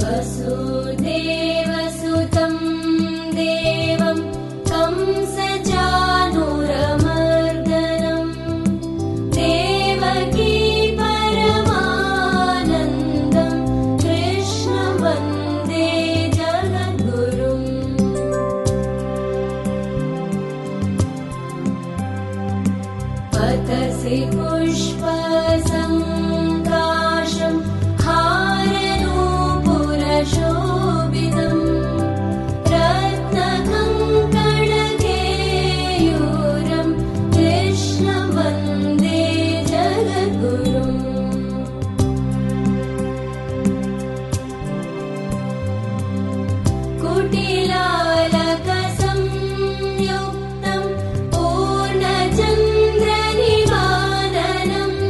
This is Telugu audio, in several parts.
वसुदेवसुतं देवं कंसचानुरमर्दनम् देवकी परमानन्दं कृष्णवन्दे जगद्गुरुम् पतसि पुष्पसङ्काशम् हारनूपुरशोभितम् रत्नकङ्कणकेयूरम् कृष्णवन्दे जगद्गुरुम् कुटिलालकसंयुक्तम् पूर्णचन्द्रनिवाननम्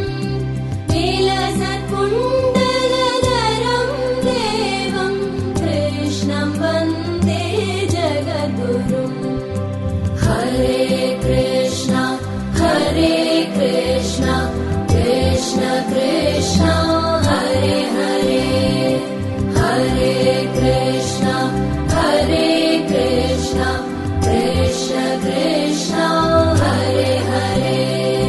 विलसत्कुण्डलधरं देवं कृष्णं वन्दे जगद्गुरुम् हरे कृष्ण हरे कृष्ण कृष्ण कृष्ण हरे हरे हरे कृष्ण हरे कृष्ण कृष्ण कृष्ण हरे हरे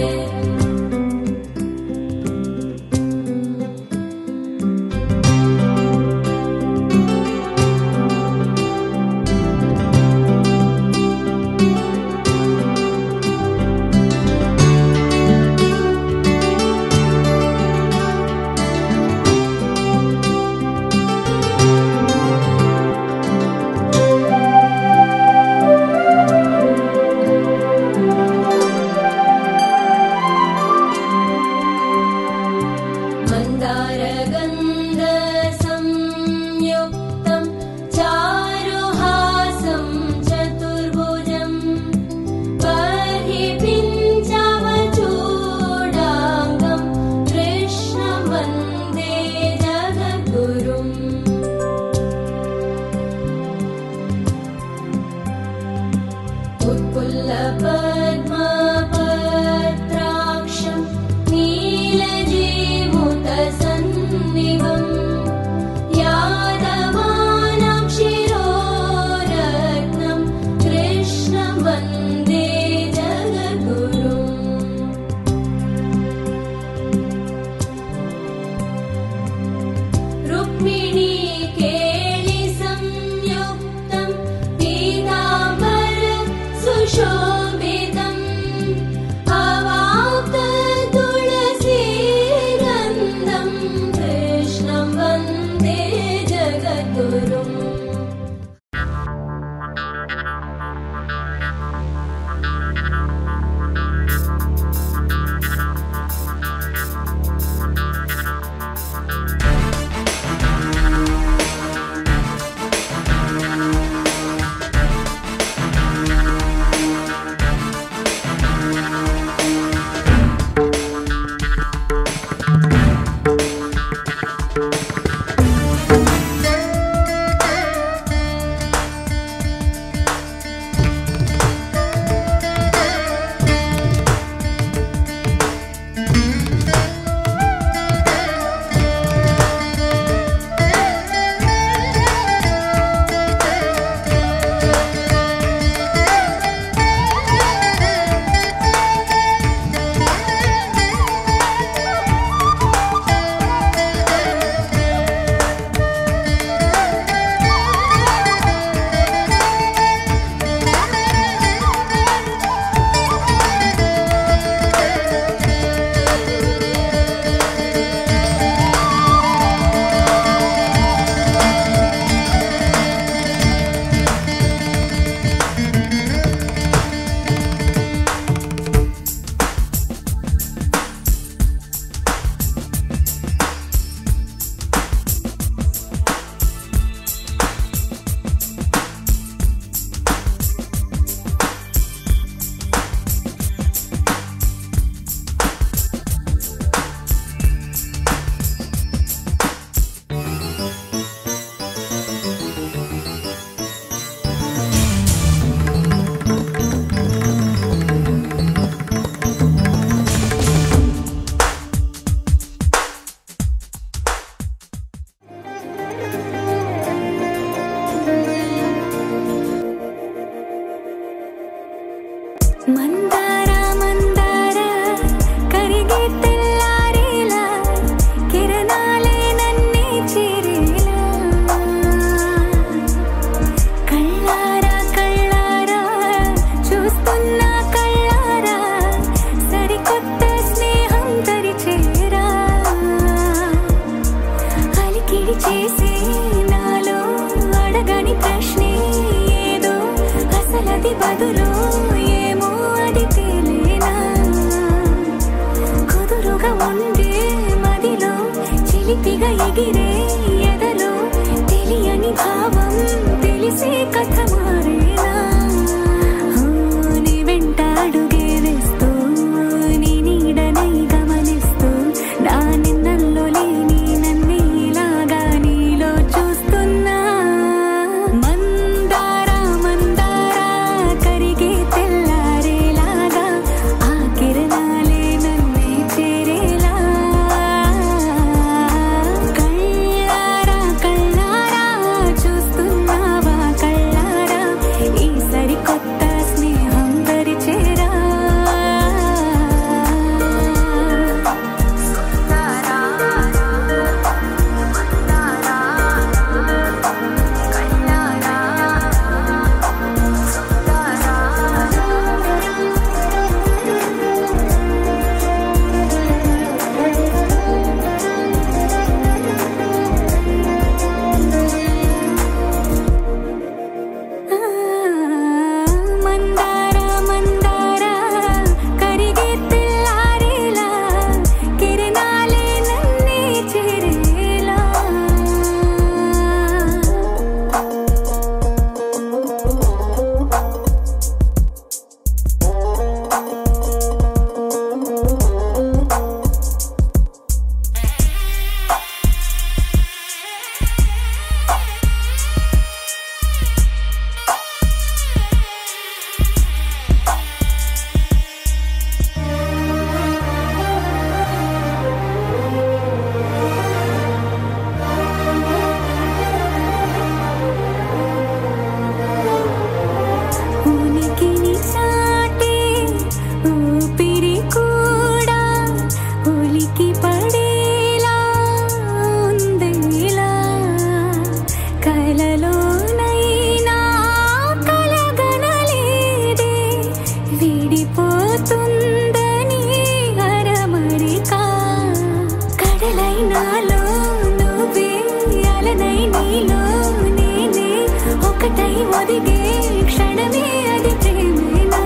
मन्दारगन्धसंयुक्तं चारुहासं चतुर्भुजम् बर्हि पिञ्चमचूडाङ्गं कृष्णं वन्दे जगद्गुरुम् उत्पुल्लपद्मपत्राक्षं नीलजीमुतसन्निवम् यादवानां शिरोरत्नं कृष्णं वन्दे जगद्गुरुम् रुक्मिणी केलिसंयुक्तं पीताम्बर सुशोभितम् अवाप्त तुलसीगन्धं कृष्णं वन्दे जगद्गुरुम् వేడి చేసి నాలో అడగని ప్రశ్నే ఏదో అసలది బదులు ఏమో అది తేలేనా కుదురుగా ఉండే మదిలో చిలిపిగా ఎగిరే ఎదలో తెలియని భావం తెలిసే కథ మారేనా ఆ, నీ వెంట అడుగే వేస్తూ నీ నీడనై గమనిస్తూ నా నిన్నల్లో లేని నన్నే ఇలాగా నీలో చూస్తున్నా మందార మందార కరిగే తెల్లారేలాగా ఆ కిరణాలే నన్నే చేరేలా కళ్ళారా కళ్ళారా చూస్తున్నావా కళ్ళారా ఈ సరికొత్త స్నేహం దరిచేరా మందార మందార కరిగే తెల్లారేలా కిరణాలే నన్నే చేరేలా ఉనికిని చాటే ఊపిరి కూడా ఉలికి పడేలా ఉందేలా కలలోనైనా కలగనలేదే విడిపోతుందని అరమరిక కడలైనాలో నువ్వే అలనై నీలో నేనే ఒకటై ఒదిగే క్షణమే అది ప్రేమేనా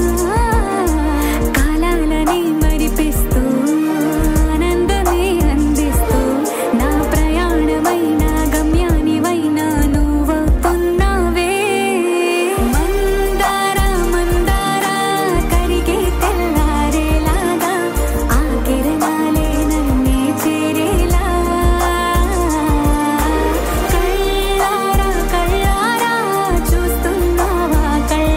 కాలాలని మరిపిస్తూ ఆనందమే అందిస్తూ నా ప్రయాణమైన గమ్యానివైన నువ్వవుతున్నావే మందార మందార కరిగే తెల్లారేలాగా ఆ కిరణాలే నన్నే చేరేలా కళ్ళారా కళ్ళారా చూస్తున్నావా కళ్ళ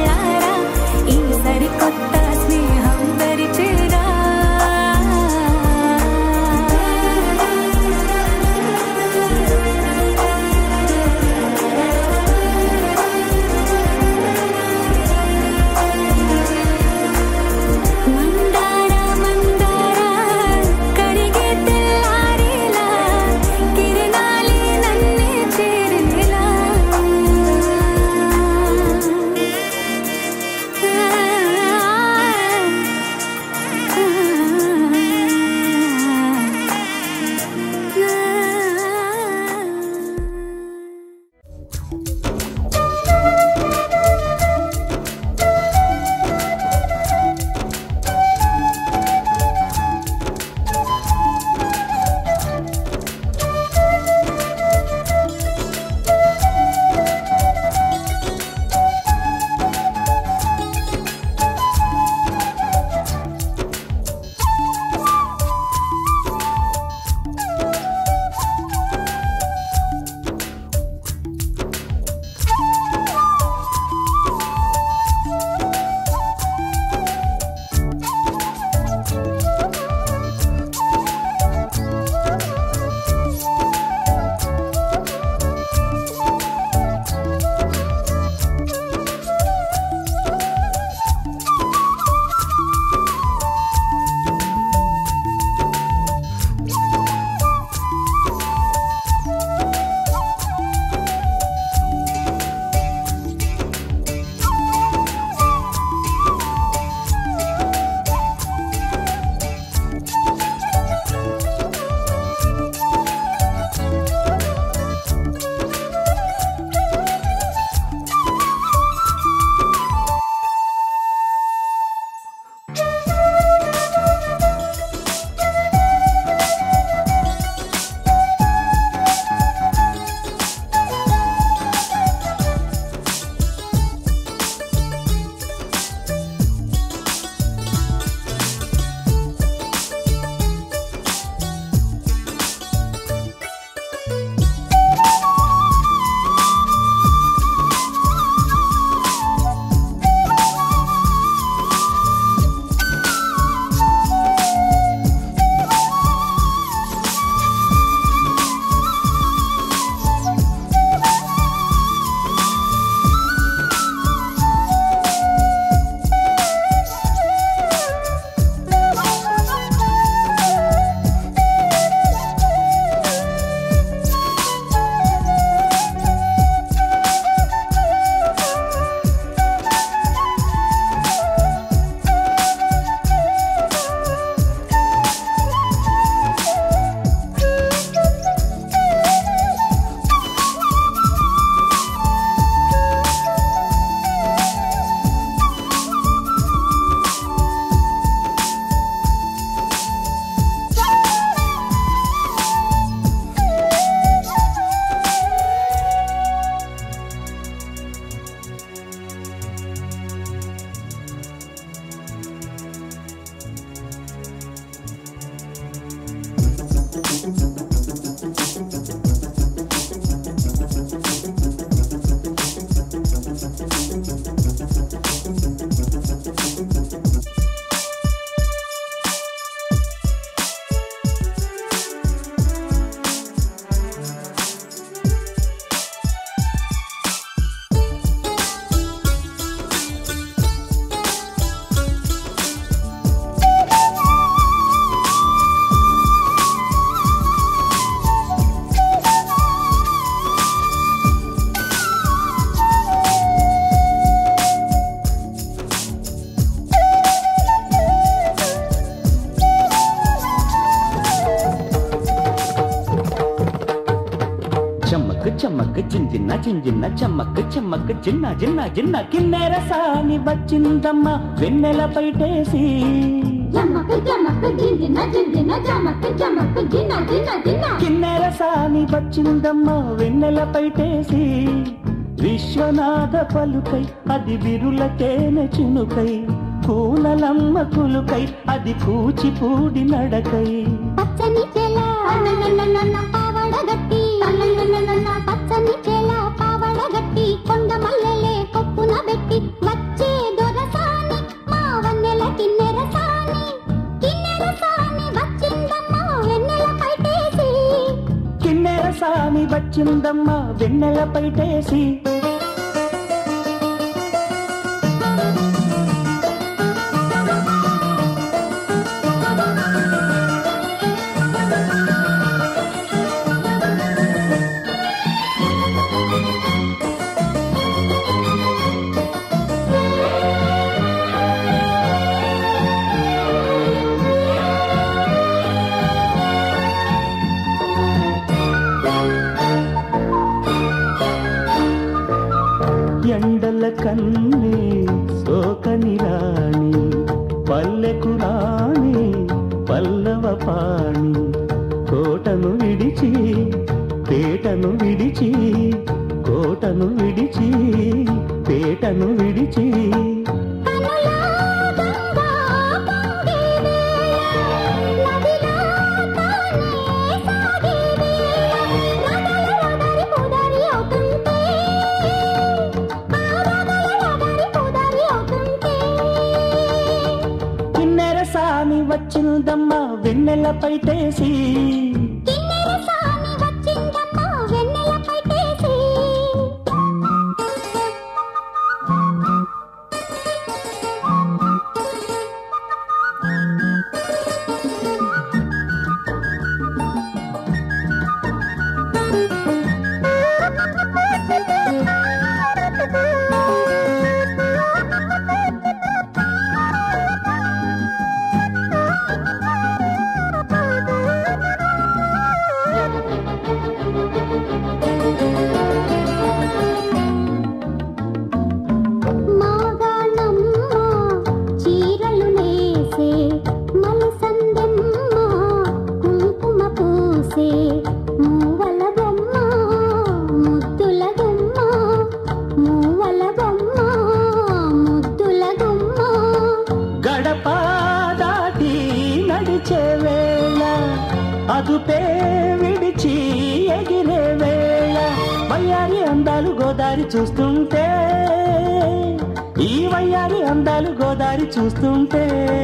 చెమ్మక్ చెమ్మక్ చింజిన్న చింజిన్న చెమ్మక్ చెమ్మక్ చిన్న చిన్న చిన్న కిన్నెర సాని వచ్చిందమ్మ వెన్నెల పైటేసి జమక్ జమక్ జింజిన జింజిన జమక్ జమక్ జిన్న జిన్న జిన్న కిన్నెర సాని వచ్చిందమ్మ వెన్నెల పైటేసి విశ్వనాథ పలుకై అది బిరుల తేనె చినుకై కూనలమ్మ కులుకై అది కూచిపూడి నడకై పచ్చని చెల పావడ గట్టి పచ్చని చెల పావడ గట్టి కొండ మల్లెలే కొప్పున పెట్టి వచ్చే దొరసాని మా వన్నెల కిన్నెర సాని కిన్నెర సాని వచ్చిందమ్మా వెన్నెల పైటేసి కిన్నెర సాని వచ్చిందమ్మ వెన్నెల పైటేసి ఎండల కన్నే సోకని రాణి పల్లెకు రాణి పల్లవ పాణి కోటను విడిచి పేటను విడిచి కోటను విడిచి పేటను విడిచి కనులా గంగా పొంగే వేళ నదిలో తానే సాగే వేళ రగల రగరి పుదరి అవుతుంటే ఆ రగల రగరి పుదరి అవుతుంటే కిన్నెర సాని వచ్చిందమ్మ వెన్నెల పైటేసి కిన్నెర సాని వచ్చిందమ్మా వెన్నెల పైటేసి మాగాణమ్మ చీరలు నేసే మలసందెమ్మ కుంకుమ పూసే మూవల బొమ్మ ముద్దుల గుమ్మ మూవల బొమ్మ ముద్దుల గుమ్మ గడప దాటి నడిచే వేళ అదుపే విడిచి ఎగిరే వేళ వయ్యారి అందాలు గోదారి చూస్తుంటే ఈ వయ్యారి అందాలు గోదారి చూస్తుంటే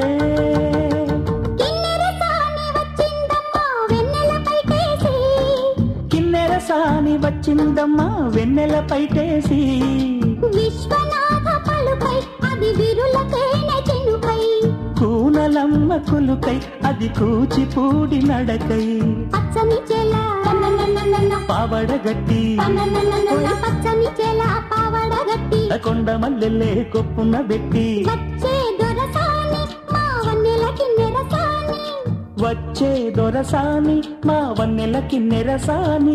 కిన్నెర సాని వచ్చిందమ్మా వెన్నెల పైటేసి కిన్నెర సాని వచ్చిందమ్మా వెన్నెల పైటేసి విశ్వనాథ పలుకై అది విరుల తేనె చినుకై కూనలమ్మ కులుకై అది కూచిపూడి నడకై పచ్చని చెల పావడగట్టి ఒరి పచ్చని చెల పావడ గట్టి కొండ మల్లెల్లే కొప్పున పెట్టి వచ్చే దొరసాని మా వన్నెల కిన్నెర సాని వచ్చే దొరసాని మా వన్నెల కిన్నెరసాని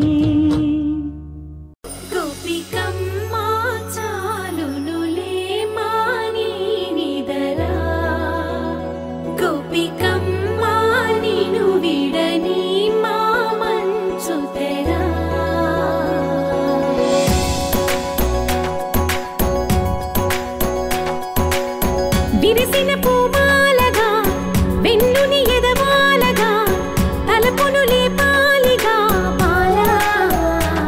గోపికమ్మా చాలునులే మాని నిదరా గోపికమ్మా నిను విడని మా మంచు తెరా విరిసిన పూమాలగా వెన్నుని ఎదవాలగా తలపును లేపాలిగా బాలా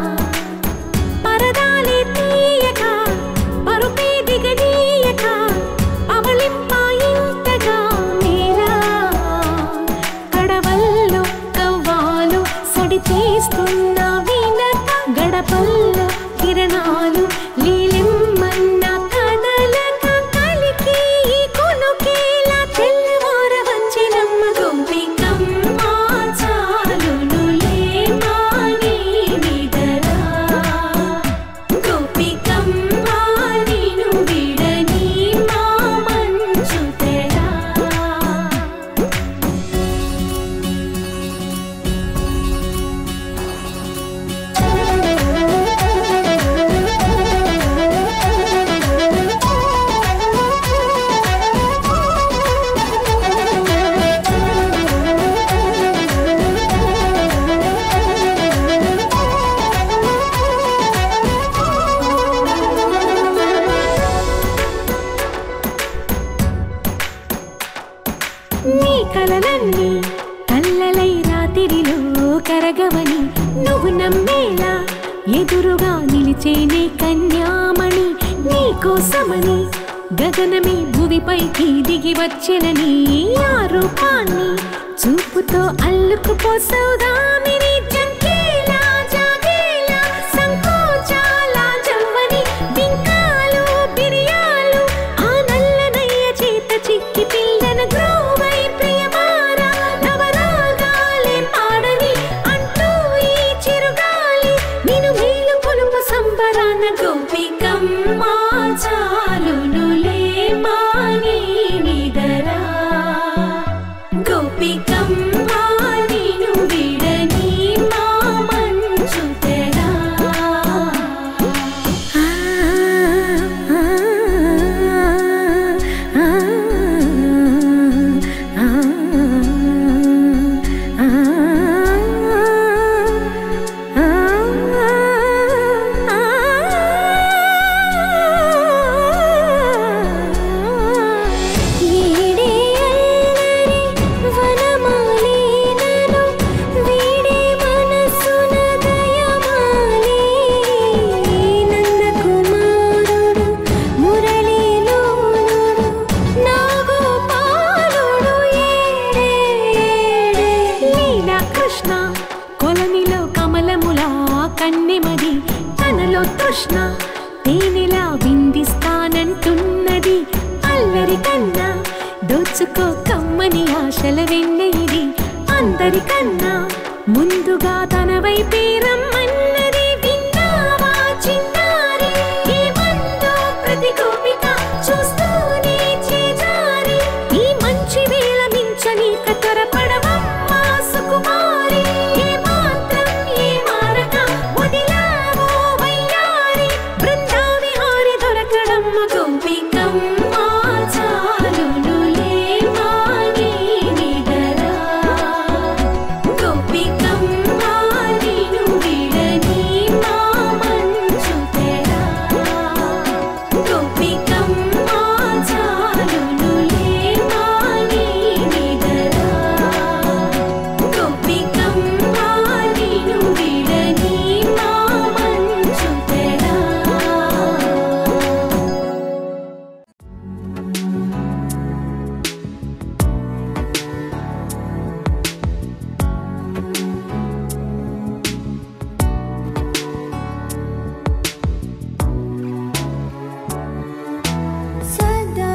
ఎదురుగా నిలిచేనే కన్యామణి నీకోసమని గగనమే భువిపైకి దిగి వచ్చెనని ఆ రూపాన్ని చూపుతో అల్లుకుపోసౌదామిని జంకేలా జాగేలా సంకోచాల జవ్వని బింకాలు బిరియాలు ఆ నల్లనయ్య చేత చిక్కి పిల్లన గ్రోవై ప్రియమార నవరాగాలే పాడని అంటూ ఈ చిరుగాలి నిన్ను మేలు పొలుపు సంబరాన గోపికమ్మ చాలునులే మాని నిదరా గోపికమ్మ నిను విడని మా మంచు తెరా ఆ ఆ ఆ వీడే అల్లరి వనమాలీనను వీడే మనసున దయమాలి నందకుమారుడు మురళీలోలుడు నాగోపాలుడు ఏడే లీలా కృష్ణ కొలనిలో కమలములా కన్నెమది తనలో తృష్ణ తేనెలా విందిస్తానంటున్నది అల్లరి కన్నా దోచుకో కమ్మని ఆశల వెన్న ఇది అందరికన్నా ముందుగా తన వైపే రమ్మన్నది విన్నావా చిన్నారి ఏమందో ప్రతి గోపిక చూస్తూనే చేజారి ఈ మంచి వేళ మించనీక త్వరపడవమ్మా సుకుమారి ఏ మాత్రం ఏ మారక వదిలావో వయ్యారి బృందావిహారి దొరకడమ్మ గోపికమ్మ చాలునులే మాని నిదరా గోపికమ్మ నిను విడని మా మంచు తెరా గోపికమ్మ చాలునులే మాని నిదరా గోపికమ్మ నిను విడని మా మంచు తెరా सदा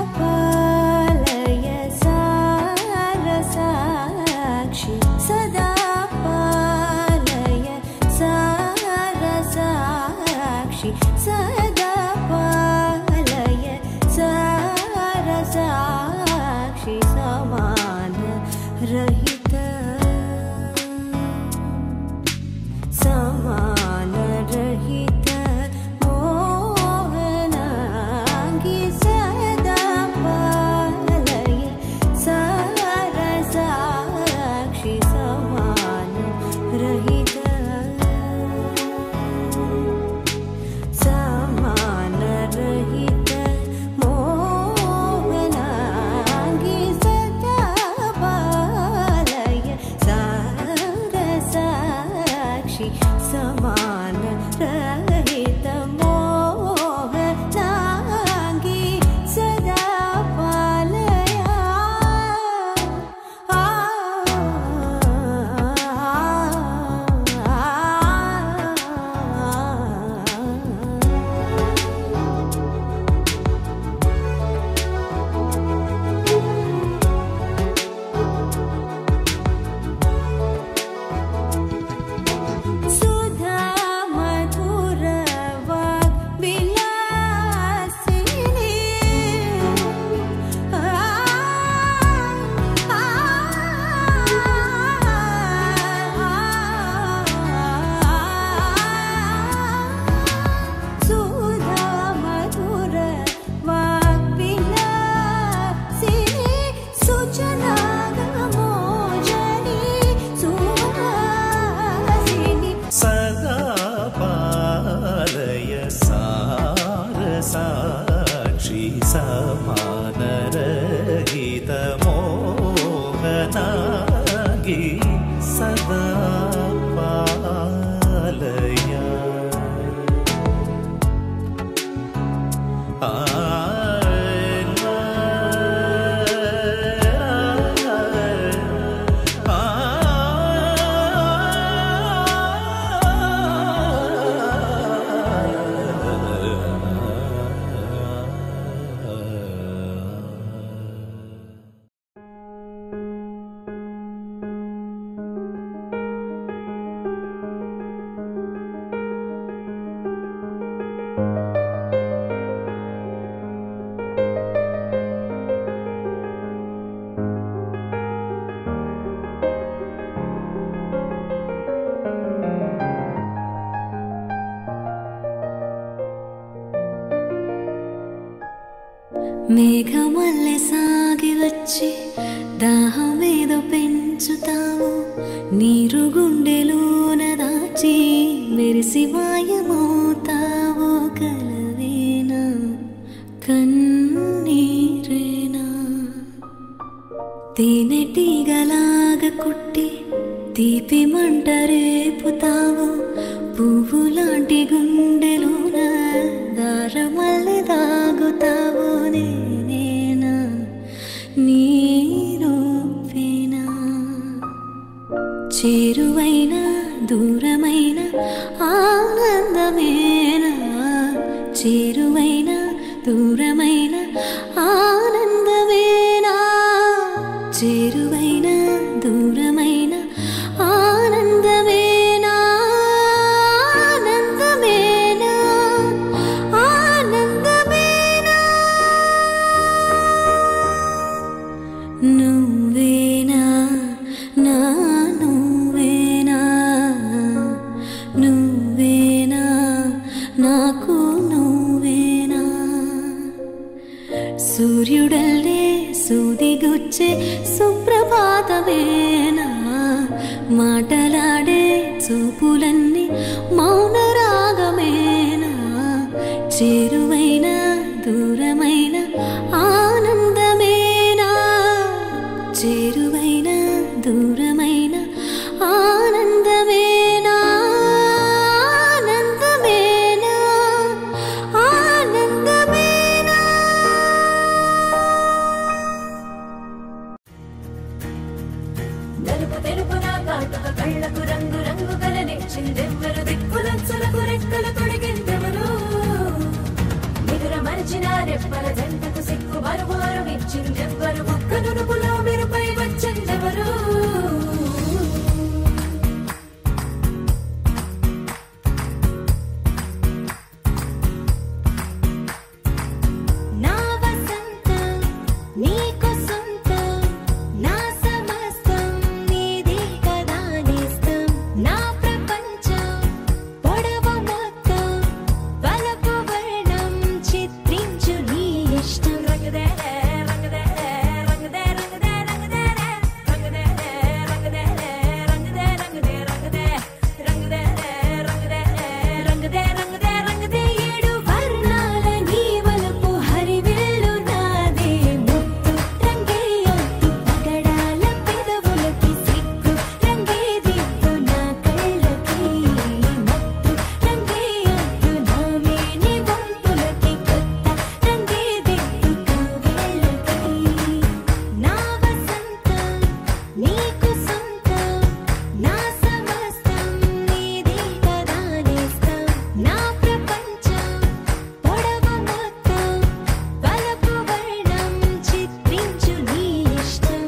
पालय सारसाक्षि सदा पालय सारसाक्षि सदा पालय सारसाक्षि समान रहित समान रहित मोहनाङ्गी सदा पालय सारसाक्षि समान रहित समान रहित मोहनाङ्गी सदा पालय सारसाक्षि समान रहित मोहनाङ्गी सदा पालया सुधा मधुर మేఘమల్లె సాగి వచ్చి దాహమేదో పెంచుతావు నీరు గుండెలోన దాచి మెరిసి మాయమవుతావు కలవేనా కన్నీరేనా తేనెటీగలాగ కుట్టి తీపి మంట రేపుతావు పువ్వులాంటి గుండెలోన దారమల్లె దాగుతావు నేనేనా నీరూపేనా చేరువైన దూరమైన ఆనందమేనా చేరువైన దూరమైన ఆనందమేనా చేరువైన దూరమైన ఆనందమేనా ఆనందమేనా ఆనందమేనా నువ్వేనా నా నువ్వేనా నువ్వేనా నాకు నువ్వేనా సూర్యుడల్లే సూదిగుచ్చే సుప్రభాతమేనా మాటలాడే చూపులన్నీ మౌన రాగమేనా చేరువైన దూరమైన ఆనందమేనా చేరువైన దూరమైన ఆనందమేనా ఆనందమేనా ఆనందమేనా నలుపు తెలుపున కాటుక కళ్ళకు రంగు రంగు కలనిచ్చిందెవ్వరు దిక్కులచ్చులకు రెక్కలు తొడిగిందెవరు నిదుర మరిచిన రెప్పల జంటకు సిక్కు బరువారు ఇచ్చిందెవ్వరు ఒక్క నునుపులో మెరుపై వచ్చిందెవరు నా వసంతం నీకు సొంతం నా సమస్తం నీది కదా నేస్తం నా ప్రపంచం పొడవు మొత్తం వలపు వర్ణం చిత్రించు నీ ఇష్టం రంగదే రంగదే రంగదే రంగదే రంగదే రంగదే రంగదే రంగదే రంగదే రంగదే రంగదే రంగదే రంగదే రంగదే రంగదే ఏడు వర్ణాల నీ వలపు హరివిల్లు నాదే ముత్తు రంగేయొద్దు పగడాల పెదవులకి సిగ్గు రంగే దిద్దు నా కళ్ళకి మత్తు రంగేయొద్దు నా మేని వంపులకి కొత్త రంగే దిద్దు కౌగిళ్ళకి నా వసంతం నీకు సొంతం నా సమస్తం నీది కదా నేస్తం నా ప్రపంచం పొడవు మొత్తం వలపు వర్ణం చిత్రించు నీ ఇష్టం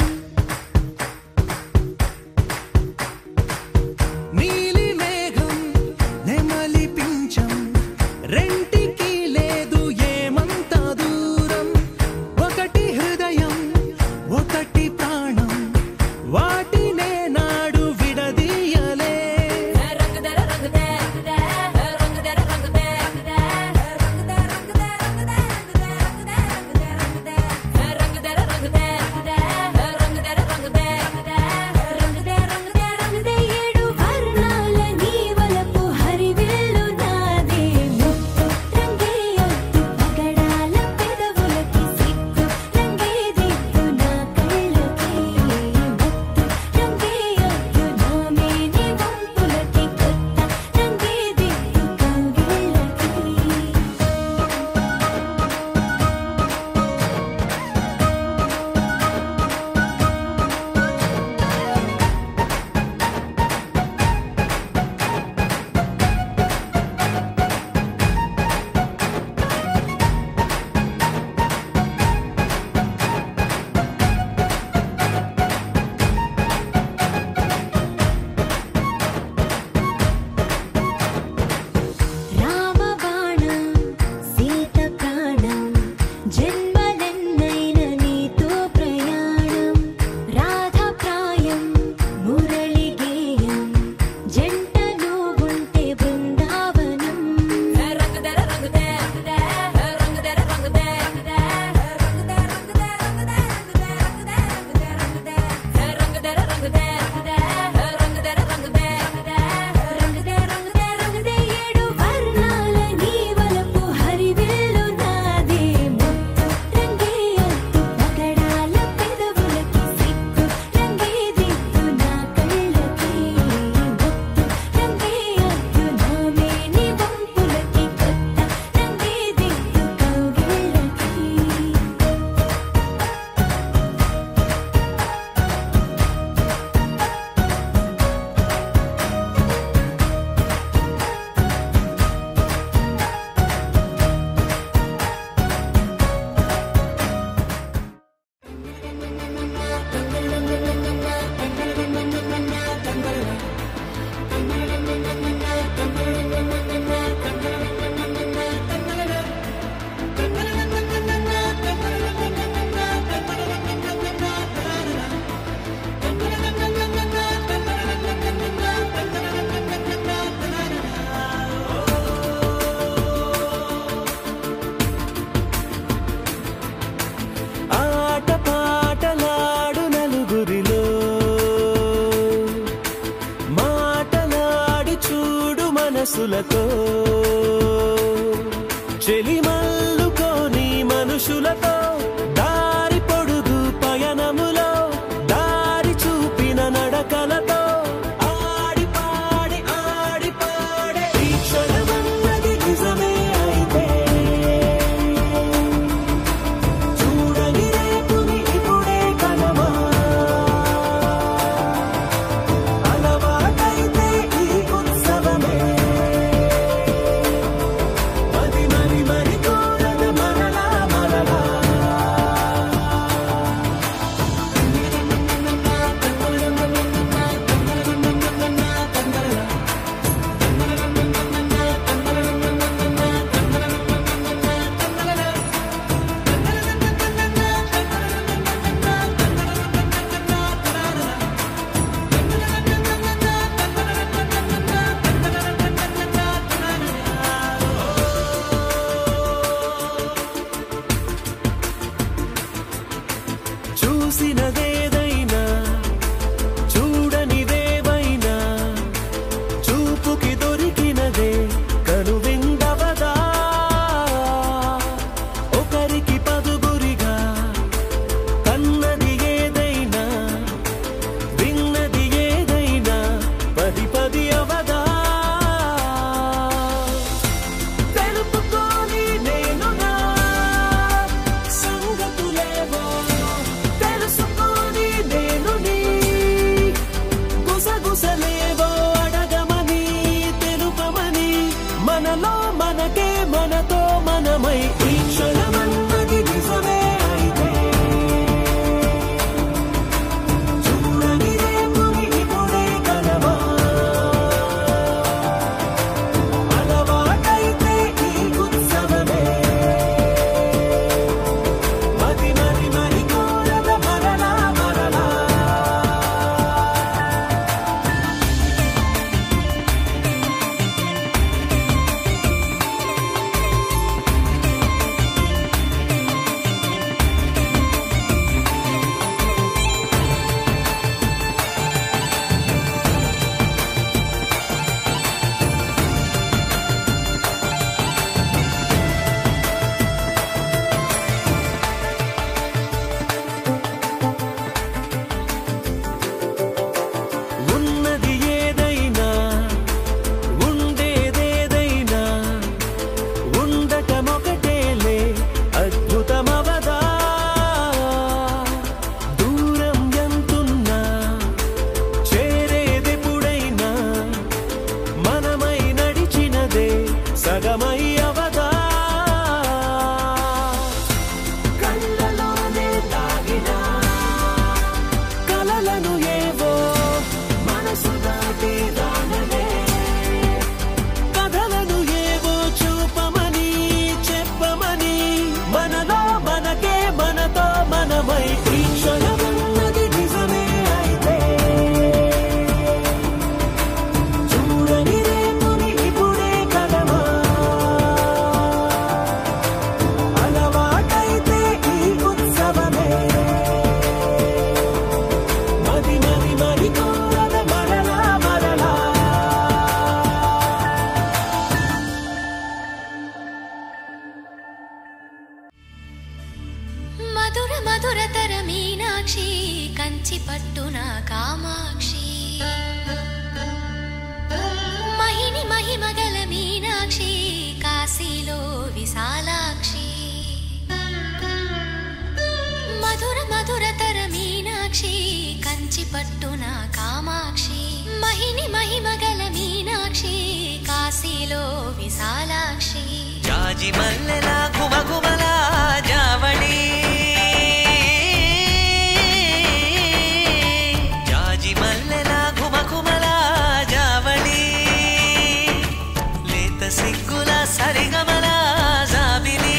నీలి మేఘం నెమలి పించం రెంటికి లేదు ఏమంత దూరం ఒకటి హృదయం ఒకటి ప్రాణం వాటినే నాడు విడదీయలే రంగదే రంగదే రంగదే రంగదే రంగదే రంగదే రంగదే రంగదే రంగదే రంగదే రంగదే రంగదే రంగదే రంగదే రంగదే రంగదే రంగదే రంగదే ఏడు వర్ణాల నీ వలపు హరివిల్లు నాదే ముత్తు మనకో చెలిమల్లుకోని మనుషులతో దారి పొడుగు పయనములో దారి చూపిన నడకలతో ఆడి పాడి ఆడి పాడే ఈ క్షణమన్నది నిజమే అయితే చూడని రేపుని ఇప్పుడే కనమా అలవాటైతే ఈ ఉత్సవమే మరి మరి మరి కోరద మరలా మరలా చూసినదేదైనా చూడనిదేవైనా చూపుకి దొరికినదే కనువిందవదా ఒకరికి పదుగురిగా కన్నది ఏదైనా విన్నది ఏదైనా పది పది అవదా తెలుపుకోని నేనుగా సంగతులేవో తెలుసుకోని నేను నీ గుసగుసలేవో అడగమని తెలుపమని మనలో మనకే మనతో మనమై ఈ క్షణమన్నది నిజమే అయితే చూడని రేపుని ఇప్పుడే కలవా అలవాటైతే ఈ ఉత్సవమే మది మరి మరి కోరద మరలా మరలా ఉన్నది ఏదైనా ఉండేదేదైనా ఉండటమొకటేలే అద్భుతమవదా దూరం ఎంతున్నా చేరేదెప్పుడైనా మనమై నడిచినదే సగమై అవదా కళ్ళలోనే దాగినా కలలను ఏవో మనసు దాటి రానలే కథలను ఏవో చూపమని చెప్పమని మనలో మనకే మనతో మనమై ఈ క్షణమన్నది నిజమే అయితే చూడని రేపుని ఇప్పుడే కలవా అలవాటైతే ఈ ఉత్సవమే మది మరి మరి కోరద మరలా మరలా మధుర మధురతర మీనాక్షి కంచి పట్టున కామాక్షి మహిని మహిమగల మీనాక్షి కాశీలో విశాలాక్షి మధుర మధురతర మీనాక్షి కంచి పట్టున కామాక్షి మహిని మహిమగల మీనాక్షి కాశీలో విశాలాక్షి జాజి మల్లెల గుమగుమల జావళి జాజి మల్లెల గుమగుమల జావళి లేత సిగ్గుల సరిగమల జాబిలి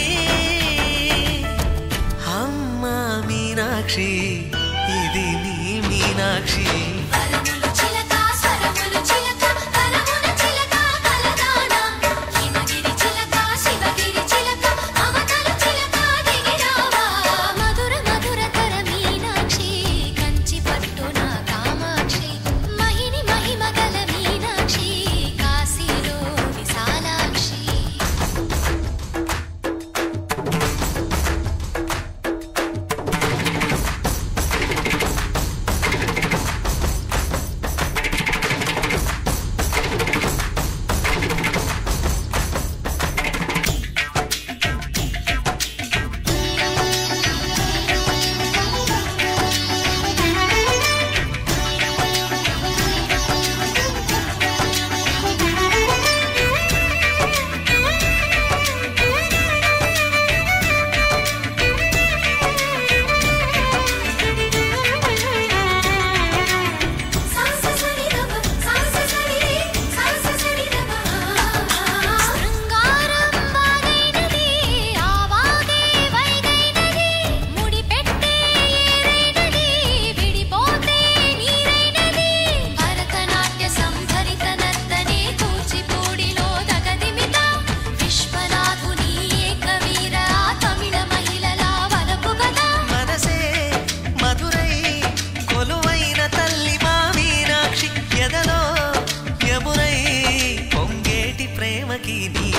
అమ్మ మీనాక్షి ఇది నీ మీనాక్షి వరములు చిలక స్వరములు చిలక కలమున చిలక కలదాన హిమగిరి చిలక శివగిరి చిలక అవతల చిలక దిగిరావా మధుర మధుర తర మీనాక్షి కంచి పట్టున కామాక్షి మహిని మహిమగల మీనాక్షి కాశీలో విశా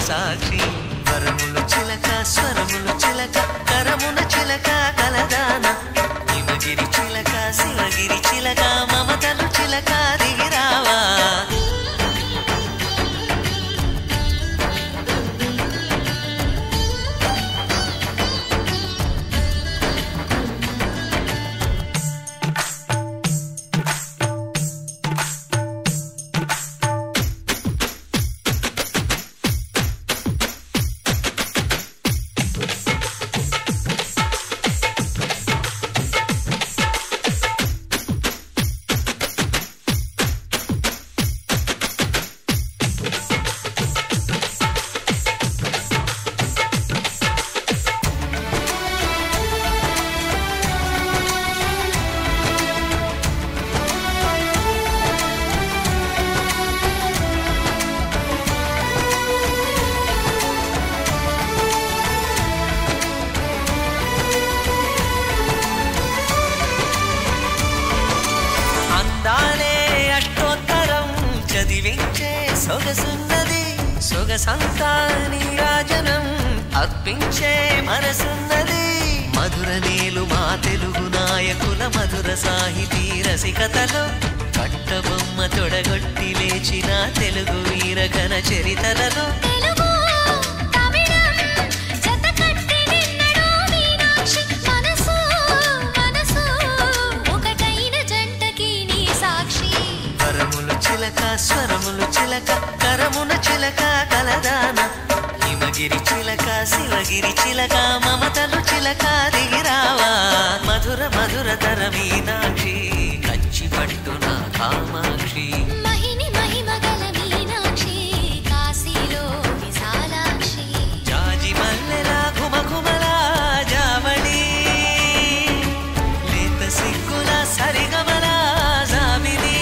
సాక్షి వరములు చిలక స్వరములు చిలక కరమున చిలక కలదాన హిమగిరి చిలక శివగిరి చిలక మమతలు చిలక దిగిరావా అందాలే అష్టోత్తరం చదివించే సొగసున్నది సొగసంతా నీరాజనం అర్పించే మనసున్నది మధుర నీలు మా తెలుగు నాయకుల మధుర సాహితీ రసికతలో కట్టబొమ్మ తొడగొట్టి లేచిన తెలుగు వీర ఘన చరితలలో తెలుగు తమిళం జత కట్టి నిన్నడు మీనాక్షి మనసు మనసు ఒకటైన జంటకి నీ సాక్షి వరములు చిలక స్వరములు చిలక కరమున చిలక కలదాన హిమగిరి చిలక శివగిరి చిలక మమతలు చిలక దిగిరావా మధుర మధుర తర మీనాక్షి కంచి పట్టున కామాక్షి మహిని మహిమ గల మీనాక్షి కాశీలో విశాలాక్షి జాజి మల్లెల ఘుమఘుమల జావళి లేత సిగ్గుల సరిగమల జాబిలి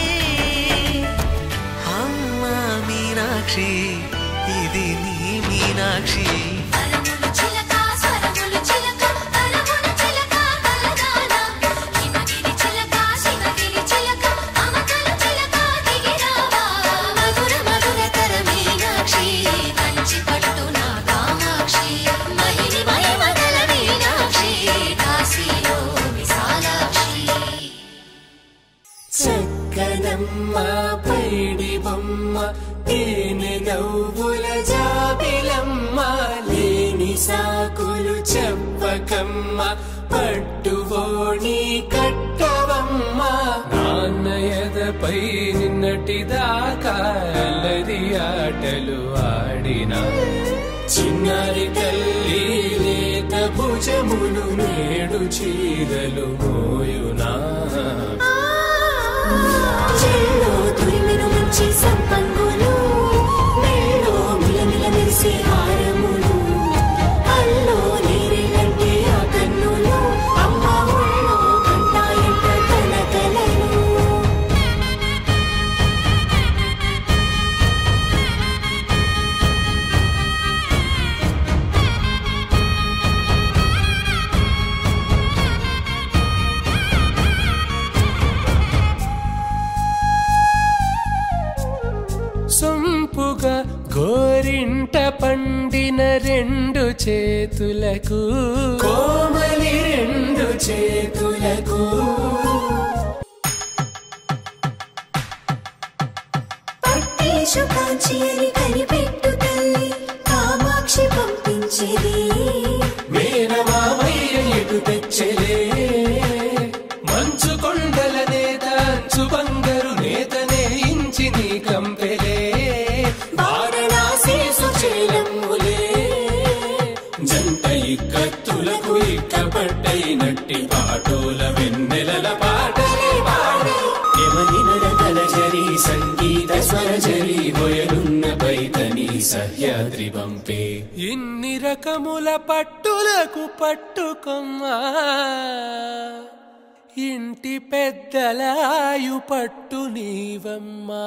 అమ్మ మీనాక్షి ఇది నీ మీనాక్షి వరములు చిలక స్వరములు చిలక కరమున చిలక కలదాన హిమగిరి చిలక శివగిరి చిలక అమకల చిలక దిగిరావా మధుర మధుర తర మీనాక్షి కంచి పట్టున కామాక్షి మహిని మహిమగల మీనాక్షి కాశీలో విశాలాక్షి చక్కనమ్మ పైడి బొమ్మ తేనె నవ్వుల జాబిలమ్మ లేని సాకులు చెప్పకమ్మ పట్టువోణి కట్టవమ్మ నాన్నయదపై నిన్నటిదాకా అల్లరి ఆటలు ఆడినా చిన్నారి తల్లి లేత భుజములు నేడు చీరలు మోయునా చెల్లో తురిమిను మంచి సంపంగులు మెళ్ళో మిలమిల మెరిసే హారములు అల్లో నీరేలంటే ఆ కన్నులు అమ్మ ఒళ్ళో కంటాయంట కలకలను సొంపుగా గోరింట పండిన రెండు చేతులకు కోమలి రెండు చేతులకు పట్టేశు కాంచి అని కనిపెట్టు తల్లి కామాక్షి పంపించేది మేనమామయ్య ఎటు తెచ్చలే మంచు కొండల నేత అంచు బంగారు నేతనే ఇంచి నీ కంపెలే వారణాసి సుచేలమ్ములే జంట ఇక్కత్తులకు ఇక్కపట్టైనట్టి పాటోల వెన్నెలల పాటలే పాడే యమని నడకల జరి సంగీత స్వరజరి బొయలున్న పైతని సహ్యాద్రి పంపే ఇన్ని రకముల పట్టులకు పట్టుకొమ్మా ఇంటి పెద్దలాయు పట్టు నీవమ్మా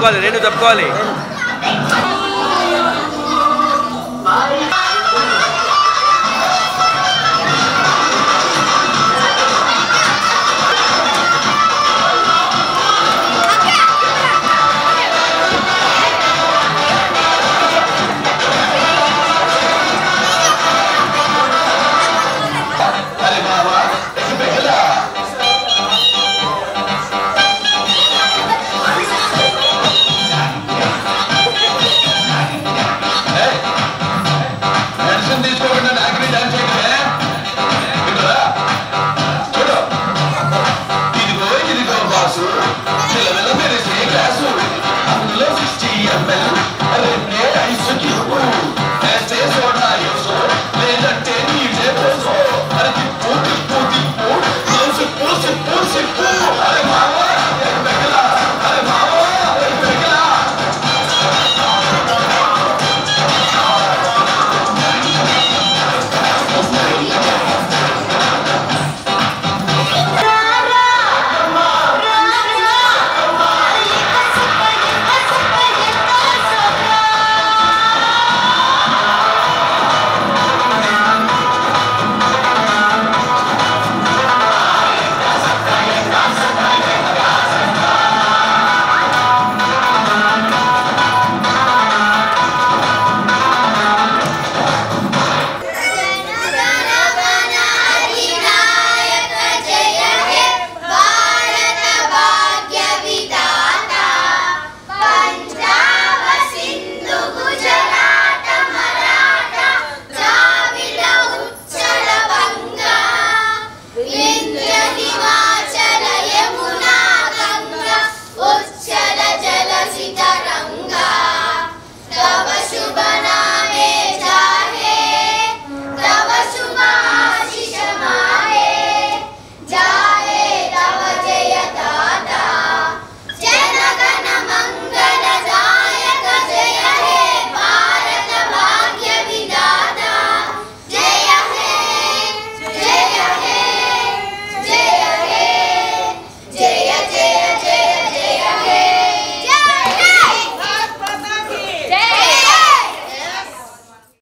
తప్పుకోవాలి రెండు తప్పుకోవాలి ఆ